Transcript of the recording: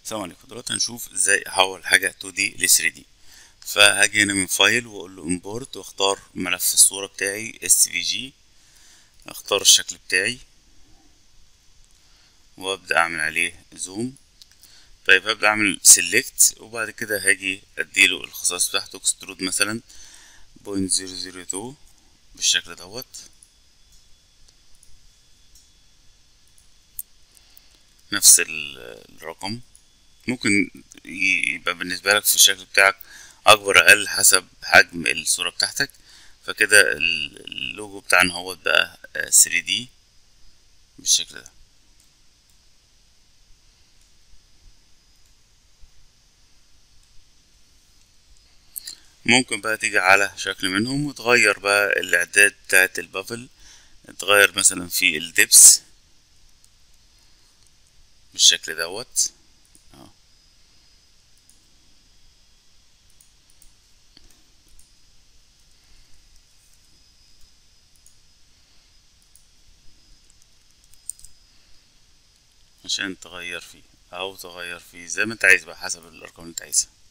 السلام عليكم دلوقتي هنشوف ازاي احول حاجة 2 دي ل 3 دي فهاجي هنا من فايل واقول له امبورت واختار ملف الصورة بتاعي اس في جي اختار الشكل بتاعي وابدأ اعمل عليه زوم طيب هبدأ اعمل سيلكت وبعد كده هاجي اديله الخصائص بتاعته اكسترود مثلا بوينت زيرو زيرو تو بالشكل دوت نفس الرقم ممكن يبقى بالنسبة لك في الشكل بتاعك أكبر أقل حسب حجم الصورة بتاعتك فكده اللوجو بتاعنا هو بقى 3D بالشكل ده ممكن بقى تيجي على شكل منهم وتغير بقى الإعداد بتاعت البافل تغير مثلا في الدبس بالشكل دوت اهو عشان تغير فيه او تغير فيه زي ما انت عايز بقى حسب الارقام اللي انت عايزها